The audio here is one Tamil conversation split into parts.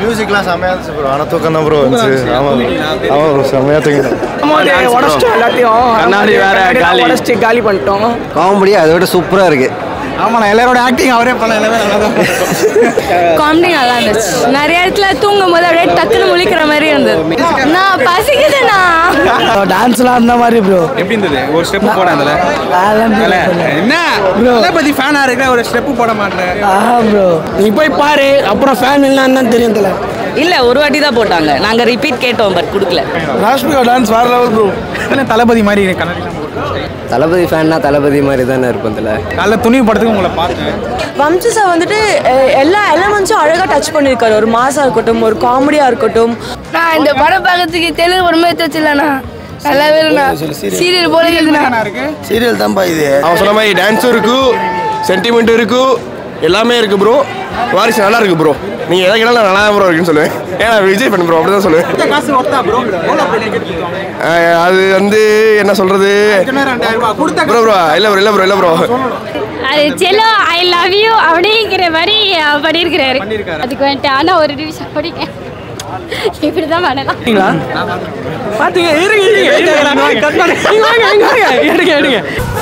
மியூசிக்லாம் செம்மையா இருந்துச்சு ப்ரோ ஆனால் தூக்கம் தான் ப்ரோ இருந்துச்சு ஆமாம் ஆமாம் ப்ரோ செம்மையாக தூங்கிட்டேன் உடச்சிட்டோம் எல்லாத்தையும் கண்ணாடி வேற காலி. உடச்சிட்டு காலி பண்ணிட்டோம் காமெடி அதை விட சூப்பராக இருக்கு ஆமாண்ணா எல்லாரோட ஆக்டிங் அவரே பண்ண எல்லாமே நல்லா தான் காமெடி நல்லா இருந்துச்சு நிறைய இடத்துல தூங்கும் போது அப்படியே டக்குன்னு முழிக்கிற மாதிரி இருந்தது நான் பசிக்குதுண்ணா டான்ஸ்லாம் அந்த மாதிரி ப்ரோ எப்படி இருந்தது ஒரு ஸ்டெப் போட அதுல என்ன பத்தி ஃபேனா இருக்க ஒரு ஸ்டெப் போட மாட்டேன் ஆஹா ப்ரோ நீ போய் பாரு அப்புறம் ஃபேன் இல்லைன்னு தெரியும் தல இல்ல ஒரு வாட்டி தான் போட்டாங்க நாங்க ரிப்பீட் கேட்டோம் பட் கொடுக்கல ராஷ்மிகா டான்ஸ் வேற லெவல் ப்ரோ தளபதி மாதிரி கண்ணாடி தளபதி ஃபேன்னா தளபதி மாதிரி தானே இருக்கும் இதில் காலைல துணிவு படத்துக்கு உங்களை பார்த்தேன் வம்சி சார் வந்துட்டு அஹ், எல்லா எலமெண்ட்ஸும் அழகாக டச் பண்ணியிருக்காரு ஒரு மாசா இருக்கட்டும் ஒரு காமெடியாக இருக்கட்டும் நான் இந்த படம் பார்க்கறதுக்கு தெலுங்கு படமே தச்சுலண்ணா நல்லாவே இல்லைண்ணா சீரியல் போல இருக்குண்ணா சீரியல் தான்ப்பா இது அவன் சொன்ன மாதிரி டான்ஸும் இருக்கு சென்டிமெண்ட் இருக்கு எல்லாமே இருக்கு ப்ரோ வாரிசு நல்லா இருக்கு ப்ரோ நீங்க எதை கேட்டாலும் நல்லா ப்ரோ இருக்குன்னு சொல்லுவேன் ஏன்னா விஜய் பண்ண ப்ரோ அப்படிதான் சொல்லுவேன் காசு ஒர்த்தா ப்ரோ அஹ் அது வந்து என்ன சொல்றது கொடுத்த ப்ரோ ப்ரோ இல்ல ப்ரோ இல்ல ப்ரோ இல்ல ப்ரோ அது செல்லோ ஐ லவ் யூ அப்படிங்கிற மாதிரி அஹ், பண்ணியிருக்கிறாரு அதுக்கு வந்துட்டு ஆனால் ஒரு நிமிஷம் படிக்க இப்படி தான் பண்ணலாம் பாத்தீங்க இருங்க இருங்க கட் பண்ணு இங்க வாங்க இங்க வாங்க எடுங்க எடுங்க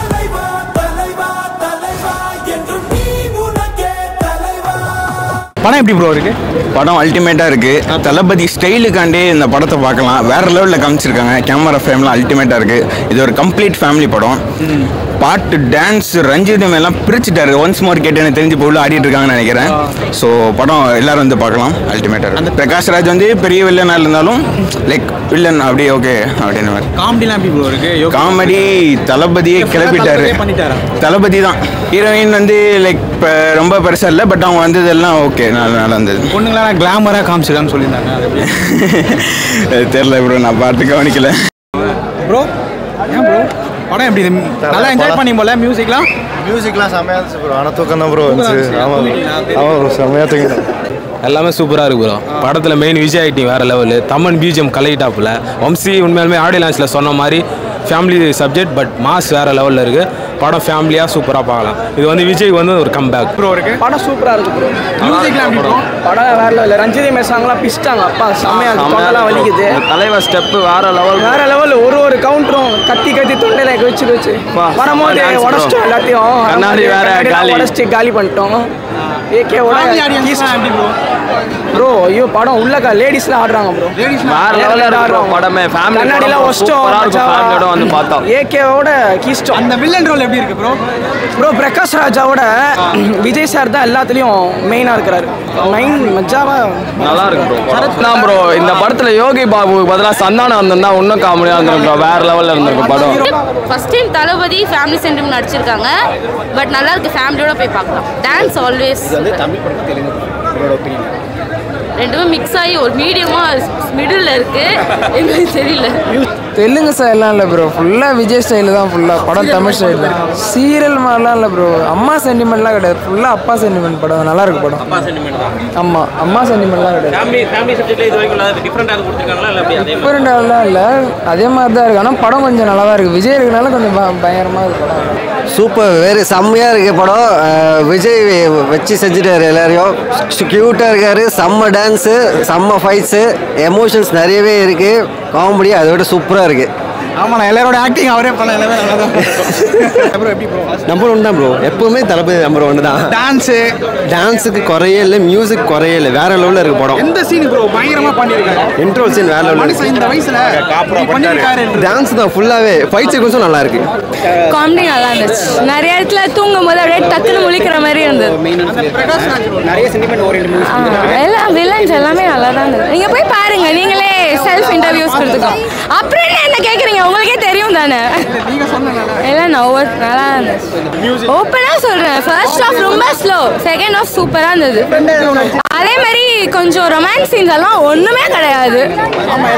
படம் எப்படி ப்ரோ இருக்கு படம் அல்டிமேட்டாக இருக்குது தளபதி ஸ்டைலுக்காண்டே இந்த படத்தை பார்க்கலாம் வேற லெவலில் காமிச்சிருக்காங்க கேமரா ஃப்ரேம்லாம் அல்டிமேட்டாக இருக்குது இது ஒரு கம்ப்ளீட் ஃபேமிலி படம் பாட்டு டான்ஸ் ரஞ்சிதம் எல்லாம் பிரிச்சுட்டாரு ஒன்ஸ் மோர் கேட்டு எனக்கு தெரிஞ்சு போல ஆடிட்டு இருக்காங்கன்னு நினைக்கிறேன் ஸோ படம் எல்லாரும் வந்து பார்க்கலாம் அல்டிமேட்டாக இருக்கு பிரகாஷ் ராஜ் வந்து பெரிய வில்லனாக இருந்தாலும் லைக் வில்லன் அப்படியே ஓகே அப்படின்னு மாதிரி காமெடிலாம் எப்படி ப்ரோ இருக்கு யோகா காமெடி தளபதியே கிளப்பிட்டாரு தளபதியே பண்ணிட்டாரா? தளபதி தான் ஹீரோயின் வந்து லைக் இப்போ ரொம்ப பெருசாக இல்லை பட் அவங்க வந்ததெல்லாம் ஓகே நல்லா நல்லா இருந்தது பொண்ணுங்களாம் கிளாமரா காமிச்சிருக்கான்னு சொல்லியிருந்தாங்க அது எப்படி? தெரில ப்ரோ நான் பார்த்து கவனிக்கல ப்ரோ ஏன் ப்ரோ படம் எப்படி இது? நல்லா என்ஜாய் பண்ணி போல மியூசிக்லாம் மியூசிக்லாம் செம்மையா இருந்துச்சு ப்ரோ ஆனால் தூக்கம் தான் ப்ரோ இருந்துச்சு ஆமாம் ஆமாம் ப்ரோ செம்மையாக தூங்கிட்டேன் எல்லாமே சூப்பராக இருக்கு ப்ரோ படத்தில் மெயின் விஜய் ஆக்டிங் வேறு லெவலு தமன் பிஜிஎம் கலையிட்டாப்புல வம்சி உண்மையாலுமே ஆடியோ லான்ச்சில் சொன்ன மாதிரி ஃபேமிலி சப்ஜெக்ட் பட் மாஸ் வேறு லெவலில் இருக்குது படம் ஃபேமிலியாக சூப்பராக பார்க்கலாம் இது வந்து விஜய்க்கு வந்து ஒரு கம்பேக் ப்ரோ இருக்கு படம் சூப்பரா இருக்கு ப்ரோ மியூசிக்லாம் எப்படி ப்ரோ படம் வேற லெவல் ரஞ்சிதே மேசாங்கலாம் பிச்சிட்டாங்க அப்பா செம்மையா இருக்கு தொண்டெல்லாம் வலிக்குது தலைவர் ஸ்டெப்பு வேற லெவல் வேற லெவல் ஒரு ஒரு கவுண்டரும் கத்தி கத்தி தொண்டையில வச்சு வச்சு வரும்போது dance bro. உடச்சிட்டோம் எல்லாத்தையும் கண்ணாடி வேற காலி. உடச்சிட்டு காலி பண்ணிட்டோம் ஏகேவோட ஃபேமிலி ஆடியன்ஸ்லாம் எப்படி ப்ரோ ப்ரோ ஐயோ படம் உள்ளக்கா லேடிஸ்லாம் ஆடுறாங்க ப்ரோ வேற லெவலில் இருக்கு படமே ஃபேமிலி கண்ணாடிலாம் ஒஸ்டம் வந்து பார்த்தோம் ஏகேவோட கீஸ்டோம் அந்த வில்லன் ரோல் எப்படி இருக்கு ப்ரோ ப்ரோ பிரகாஷ் ராஜாவோட விஜய் சார் தான் எல்லாத்துலயும் மெயினா இருக்கிறாரு மெயின் மஜாவா நல்லா இருக்கு ப்ரோ தான் ப்ரோ இந்த படத்துல யோகி பாபு பதிலாக சந்தானம் வந்திருந்தா இன்னும் காமெடியாக இருந்திருக்கும் bro. வேற லெவலில் இருந்திருக்கும் படம் first time Thalapathy family sentiment நடிச்சிருக்காங்க பட் நல்லா இருக்கு ஃபேமிலியோட போய் பார்க்கலாம் டான்ஸ் ஆல்வேஸ் ரெண்டுமே மிக்ஸ் ஆகி ஒரு மீடியமா மிடில் இருக்கு எங்களுக்கு தெரியல தெலுங்கு ஸ்டைல்லாம் இல்லை ப்ரோ ஃபுல்லாக விஜய் ஸ்டைல் தான் ஃபுல்லாக படம் தமிழ் ஸ்டைல் சீரியல் மாதிரிலாம் இல்லை ப்ரோ அம்மா சென்டிமெண்ட்லாம் கிடையாது ஃபுல்லாக அப்பா சென்டிமெண்ட் படம் நல்லா இருக்கு படம் ஆமாம் அம்மா சென்டிமெண்ட்லாம் கிடையாது டிஃப்ரெண்டாலாம் இல்லை அதே மாதிரி தான் இருக்கு ஆனால் படம் கொஞ்சம் நல்லா தான் இருக்குது விஜய் இருக்கனால கொஞ்சம் ப- பயங்கரமா இருக்கு படம் சூப்பர் வேறு செம்மையாக இருக்கு படம் அஹ் விஜய் வச்சு செஞ்சுட்டாரு எல்லாரையும் க்யூட்டாக இருக்காரு செம்ம டான்ஸு செம்ம ஃபைட்ஸு எமோஷன்ஸ் நிறையவே இருக்கு காமெடி அதை விட சூப்பராக இருக்கு ஆமாண்ணா எல்லாரோட ஆக்டிங் அவரே பண்ண எல்லாமே நல்லா தான் ப்ரோ எப்படி ப்ரோ நம்பர் ஒன் தான் ப்ரோ எப்பவுமே தளபதி நம்பர் ஒன்று தான் டான்ஸு டான்ஸுக்கு குறையே இல்லை மியூசிக் குறையே இல்லை வேற லெவலில் இருக்கு படம் எந்த சீன் ப்ரோ பயங்கரமா பண்ணியிருக்காரு இன்ட்ரோ சீன் வேற லெவலில் மனுஷன் இந்த வயசுல இப்படி பண்ணியிருக்காரு டான்ஸ் தான் ஃபுல்லாகவே ஃபைட் சீக்வன்ஸும் நல்லா இருக்கு காமெடி நல்லா இருந்துச்சு நிறைய இடத்துல தூங்கும் போது அப்படியே டக்குன்னு முழிக்கிற மாதிரி இருந்தது பிரகாஷ் ராஜ் bro. ஆ, எல்லாம் வில்லன்ஸ் எல்லாமே நல்லா தான் இருந்தது நீங்க போய் பாருங்க நீங்களே செல்ஃப் இன்டர்வியூஸ் கொடுத்துக்கோ அப்புறம் என்ன என்ன கேக்குறீங்க உங்களுக்கே தெரியும் தானே எல்லாம் நோவர் நல்லா இருந்துச்சு ஓப்பனா சொல்றேன் ஃபர்ஸ்ட் ஆஃப் ரொம்ப ஸ்லோ செகண்ட் ஆஃப் சூப்பரா இருந்தது அதே மாதிரி கொஞ்சம் ரொமான்ஸ் சீன்ஸ் எல்லாம் ஒண்ணுமே கிடையாது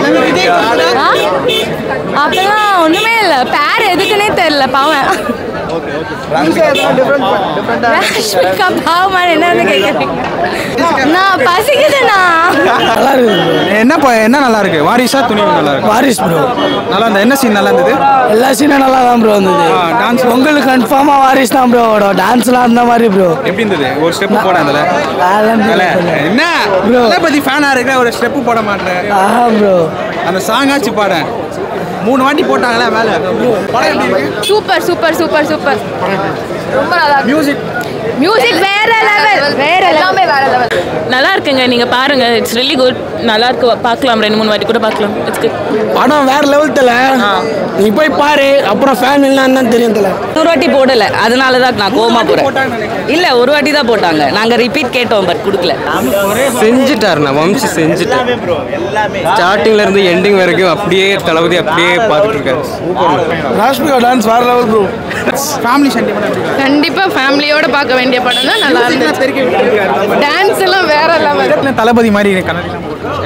ஆ? அப்பெல்லாம் ஒண்ணுமே இல்லை பேர் எதுக்குன்னே தெரியல பாவன் ராஷ்மிகா பாவமான என்னன்னு கேட்குறீங்க நான் பசிக்குதுண்ணா நல்லா இருக்கு என்ன ப- என்ன நல்லா இருக்கு வாரிசா துணிவு நல்லா இருக்கு வாரிஸ் ப்ரோ நல்லா இருந்த என்ன சீன் நல்லா இருந்தது எல்லா சீனும் நல்லா தான் ப்ரோ இருந்தது டான்ஸ் உங்களுக்கு கன்ஃபார்மாக வாரிஸ் தான் ப்ரோ ஓடும் டான்ஸ்லாம் அந்த மாதிரி ப்ரோ எப்படி இருந்தது ஒரு ஸ்டெப் போட அதுல அதெல்லாம் தல, என்ன பத்தி ஃபேனா இருக்க ஒரு ஸ்டெப் போட மாட்டேன் ஆஹா ப்ரோ அந்த சாங் ஆச்சு பாட மூணு வாட்டி போட்டாங்களே மேல படம் எப்படி இருக்கு சூப்பர் சூப்பர் சூப்பர் சூப்பர் ரொம்ப நல்லா மியூசிக் மியூசிக் வேற லெவல் வேற எல்லாமே வேற லெவல் நல்லா இருக்குங்க நீங்க பாருங்க இட்ஸ் really குட் நல்லா இருக்கு பார்க்கலாம் ரெண்டு மூணு வாட்டி கூட பார்க்கலாம் இட்ஸ் குட் படம் வேற லெவல் தல நீ போய் பாரு அப்புறம் ஃபேன் இல்லைன்னு தெரியும் தல ஒரு வாட்டி போடல அதனால தான் நான் கோமா போறேன் இல்ல ஒரு வாட்டி தான் போட்டாங்க நாங்க ரிப்பீட் கேட்டோம் பட் கொடுக்கல செஞ்சுட்டாருண்ணா வம்சி செஞ்சுட்டார் ஸ்டார்டிங்ல இருந்து எண்டிங் வரைக்கும் அப்படியே தளபதி அப்படியே பார்த்துட்டு இருக்காரு ராஷ்மிகா டான்ஸ் வேற லெவல் ப்ரோ ஃபேமிலி சென்டிமெண்ட் எப்படி இருக்கு? கண்டிப்பா ஃபேமிலியோட பார்க்க வேண்டிய படம் தான் நல்லா இருந்துச்சு தெறிக்க விட்டுருக்காரு. டான்ஸ் எல்லாம் வேற லெவல் என்ன தளபதி மாதிரி கண்ணாடிலாம் போட்டு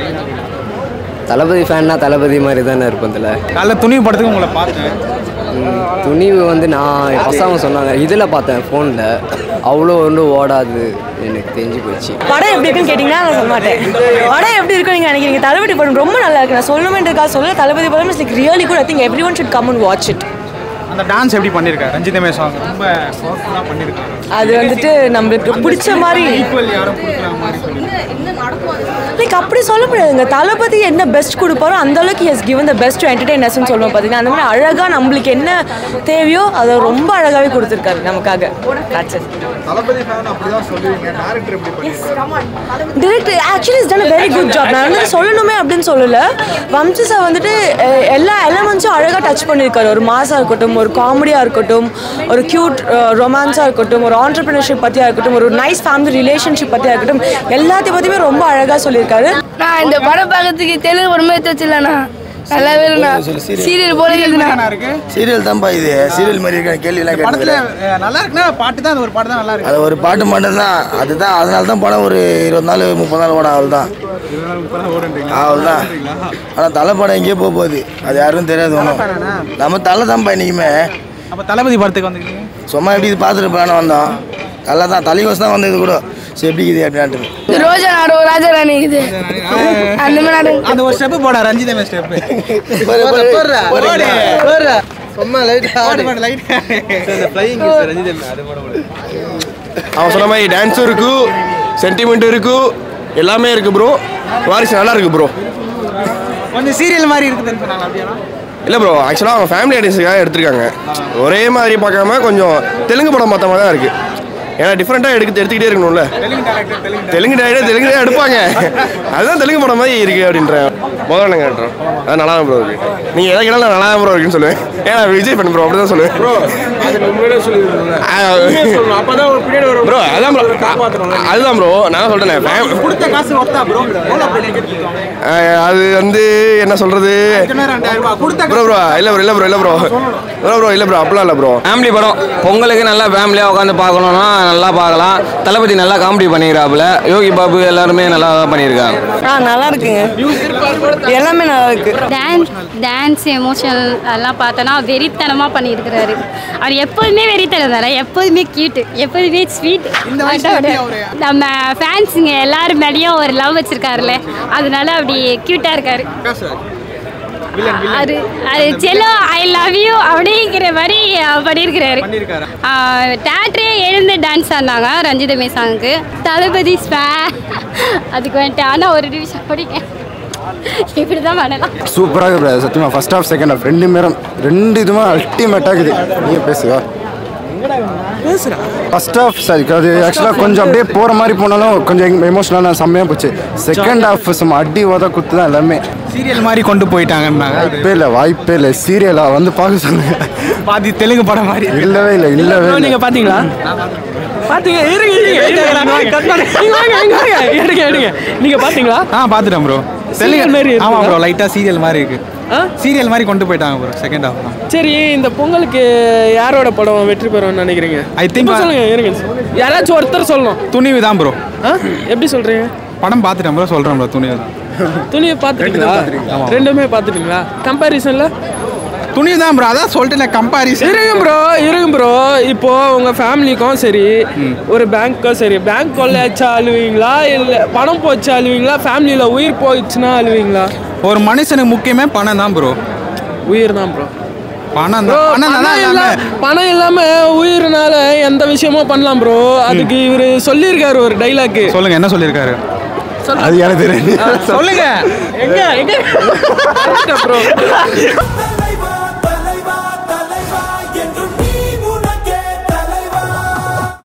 தளபதி ஃபேன்னா தளபதி மாதிரி தானே இருப்போம் இதில் காலைல துணிவு படத்துக்கு உங்களை பார்த்தேன் துணிவு வந்து நான் பசங்க சொன்னாங்க இதில் பார்த்தேன் ஃபோனில் அவ்வளோ ஒன்றும் ஓடாது எனக்கு தெரிஞ்சு போச்சு படம் எப்படி இருக்குன்னு கேட்டீங்கன்னா நான் சொல்ல மாட்டேன் படம் எப்படி இருக்குன்னு நீங்க நினைக்கிறீங்க தளபதி படம் ரொம்ப நல்லா இருக்கு நான் சொல்லணுமென்றதுக்காக சொல்ல தளபதி படம் is like really good I think every one should come and watch it அந்த டான்ஸ் எப்படி பண்ணியிருக்காரு ரஞ்சிதமே சாங் ரொம்ப பவர்ஃபுல்லாக பண்ணியிருக்காரு அது வந்துட்டு நம்மளுக்கு பிடிச்ச மாதிரி ஈக்குவல் யாரும் கொடுக்குற மாதிரி சொல்லி லைக் அப்படி சொல்ல முடியாதுங்க தளபதி என்ன பெஸ்ட் கொடுப்பாரோ அந்த அளவுக்கு yes given the best to என்டர்டைனர்ஸ்னு சொல்லுவோம் பார்த்தீங்கன்னா அந்த மாதிரி அழகாக நம்மளுக்கு என்ன தேவையோ அதை ரொம்ப அழகாகவே கொடுத்துருக்காரு நமக்காக That's it. தளபதி ஃபேன் அப்படிதான் சொல்லுவீங்க டேரக்டர் எப்படி பண்ணியிருக்காரு director actually is done a very good job நான் வந்து சொல்லணுமே அப்படின்னு சொல்லல வம்சி சார் வந்துட்டு அஹ், எல்லா எலமெண்ட்ஸும் அழகாக டச் பண்ணியிருக்காரு ஒரு மாஸாக இருக்கட்டும் ஒரு காமெடியாக இருக்கட்டும் ஒரு க்யூட் ரொமான்ஸாக இருக்கட்டும் ஒரு ஆண்டர்பிரினர்ஷிப் பற்றியாக இருக்கட்டும் ஒரு நைஸ் ஃபேமிலி ரிலேஷன்ஷிப் பற்றியாக இருக்கட்டும் எல்லாத்தையும் பற்றியுமே ரொம்ப அழகாக சொல்லியிருக்காரு நான் இந்த படம் பார்க்கறதுக்கு தெலுங்கு படமே வச்சுலண்ணா நல்லாவே இல்லைண்ணா சீரியல் போல இருக்குண்ணா இருக்கு சீரியல் தான்ப்பா இது சீரியல் மாதிரி இருக்க கேள்வியெல்லாம் படத்துல கேட்டதில்ல அஹ், நல்லா இருக்குன்னா பாட்டு தான் அது ஒரு பாட்டு தான் நல்லா இருக்கு அது ஒரு பாட்டு மட்டும்தான் அதுதான் அதனால தான் படம் ஒரு இருபது நாள் முப்பது நாள் ஓட அவள் தான் அவள் தான் ஆனால் தலை படம் எங்கேயோ போக போகுது அது யாருக்கும் தெரியாது ஒன்றும் நம்ம தலை தான்ப்பா இன்றைக்குமே அப்ப தளபதி படத்துக்கு வந்துருக்கீங்க சும்மா எப்படி இது பார்த்துட்டு போன வந்தோம் தலை தான் தலைக்கோசம் தான் வந்தது கூட சரி எப்படி இது அப்படின்ட்டு ரோஜா நாடு ராஜா ராணி இது அந்த மாதிரி நாடு அந்த ஒரு ஸ்டெப் போடா ரஞ்சிதமே ஸ்டெப் அவன் சொன்ன மாதிரி டான்ஸும் இருக்கு சென்டிமெண்ட் இருக்கு எல்லாமே இருக்கு ப்ரோ வாரிசு நல்லா இருக்கு ப்ரோ கொஞ்சம் சீரியல் மாதிரி இருக்குதுன்னு சொன்னாங்க அப்படியா இல்லை ப்ரோ ஆக்சுவலாக அவங்க ஃபேமிலி ஆடியன்ஸுக்காக எடுத்திருக்காங்க ஒரே மாதிரி பார்க்காம கொஞ்சம் தெலுங்கு படம் பார்த்த மாதிரி தான் இருக்கு ஏன்னா டிஃப்ரெண்ட்டாக எடுக்க எடுத்துக்கிட்டே இருக்கணும்ல தெலுங்கு டேரக்டர் தெலுங்கு தான் எடுப்பாங்க அதுதான் தெலுங்கு படம் மாதிரி இருக்கு அப்படின்றேன் முதல்ல கேட்டுறோம் அது நல்லா ப்ரோ இருக்கு நீங்கள் எதை கேட்டாலும் நல்லா ப்ரோ இருக்குன்னு சொல்லுவேன் ஏன்னா விஜய் பண்ண ப்ரோ அப்படி தான் சொல்லுவேன் ப்ரோ ப்ரோ அதான் ப்ரோ அதுதான் ப்ரோ நான் சொல்கிறேன் கொடுத்த காசு ஒர்த்தா ப்ரோ எவ்வளோ டிக்கெட் அது வந்து என்ன சொல்கிறது ரெண்டாயிரம் ரூபாய் கொடுத்த ப்ரோ ப்ரோ இல்லை ப்ரோ இல்லை ப்ரோ இல்லை ப்ரோ ப்ரோ ப்ரோ இல்லை ப்ரோ அப்படிலாம் இல்லை ப்ரோ ஃபேமிலி படம் பொங்கலுக்கு நல்லா ஃபேமிலியாக உட்காந்து பார்க்கணுன்னா நல்லா பார்க்கலாம் தளபதி நல்லா காமெடி பண்ணிக்கிறாப்புல யோகி பாபு எல்லாருமே நல்லா தான் பண்ணியிருக்காங்க ஆ நல்லா இருக்குங்க எல்லாமே நல்லா இருக்கு டான்ஸ் டான்ஸ் எமோஷனல் அதெல்லாம் பார்த்தோன்னா வெறித்தனமாக பண்ணியிருக்கிறாரு அவர் எப்போதுமே வெறித்தனம் தானே எப்போதுமே க்யூட்டு எப்போதுமே ஸ்வீட் நம்ம ஃபேன்ஸுங்க எல்லாரும் மேலேயும் ஒரு லவ் வச்சிருக்காருல்ல அதனால அப்படி க்யூட்டாக இருக்காரு அது அது செல்லோ ஐ லவ் யூ அப்படிங்கிற மாதிரி அஹ், பண்ணியிருக்கிறாரு தேட்டரே எழுந்து டான்ஸ் ஆடினாங்க ரஞ்சிதமே சாங்க்கு தளபதி ஸ்பே அதுக்கு வந்துட்டு ஆனால் ஒரு நிமிஷம் படிக்க இப்படி தான் பண்ணலாம் சூப்பராக இருக்குது சத்தியமாக ஃபர்ஸ்ட் ஹாஃப் செகண்ட் ஹாஃப் ரெண்டு நேரம் ரெண்டு இதுவுமே அல்டிமேட்டாக இருக்குது நீங்கள் பேசுவா ஃபர்ஸ்ட் ஹாஃப் சரி அது ஆக்சுவலாக கொஞ்சம் அப்படியே போகிற மாதிரி போனாலும் கொஞ்சம் எமோஷனலாக செம்மையாக போச்சு செகண்ட் ஹாஃப் சும்மா அடி உத குத்து தான் எல்லாமே சீரியல் மாதிரி கொண்டு போயிட்டாங்கன்னாங்க வாய்ப்பே இல்லை வாய்ப்பே இல்லை சீரியலாக வந்து பார்க்க சொன்னாங்க பாதி தெலுங்கு படம் மாதிரி இல்லவே இல்லை இல்லவே இல்லை நீங்க பாத்தீங்களா பாத்தீங்க இருங்க இருங்க இருங்க கட் பண்ணு இங்க வாங்க இங்க வாங்க எடுங்க எடுங்க நீங்க பாத்தீங்களா ஆ பார்த்துட்டேன் ப்ரோ Serial மாதிரி இருக்குதா? ஆமாம் ப்ரோ லைட்டாக சீரியல் மாதிரி இருக்கு சீரியல் மாதிரி கொண்டு போயிட்டாங்க ப்ரோ செகண்ட் ஹாஃப் தான் சரி இந்த பொங்கலுக்கு யாரோட படம் வெற்றி பெறும்னு நினைக்கிறீங்க I think- இப்ப சொல்லுங்க இருங்க யாராச்சும் ஒருத்தர் சொல்லணும் துணிவு தான் ப்ரோ ஆ? எப்படி சொல்றீங்க படம் பார்த்துட்டேன் ப்ரோ சொல்கிறேன் ப்ரோ துணிவு தான் துணியை பார்த்துட்டீங்களா ஆமா. ரெண்டுமே பார்த்துட்டீங்களா கம்பேரிசன்ல துணிவு தான் ப்ரோ அதான் சொல்லிட்டு கம்பாரிசன் இருங்க ப்ரோ இருங்க ப்ரோ இப்போ உங்க ஃபேமிலிக்கும் சரி ஒரு பேங்க்கும் சரி பேங்க் கொள்ளையாச்சா அழுவீங்களா இல்லை பணம் போச்சு அழுவீங்களா ஃபேமிலியில் உயிர் போயிடுச்சுன்னா அழுவீங்களா ஒரு மனுஷனுக்கு முக்கியமே பணம் தான் ப்ரோ உயிர் தான் ப்ரோ பணம் ப்ரோ தான் பணம் பணம் தான் இல்ல எல்லாமே பணம் இல்லாம உயிர்னால எந்த விஷயமும் பண்ணலாம் ப்ரோ அதுக்கு இவரு சொல்லியிருக்காரு ஒரு டைலாக் சொல்லுங்க என்ன சொல்லியிருக்காரு அது எனக்கு தெரியும் சொல்லுங்க எங்க எங்க ப்ரோ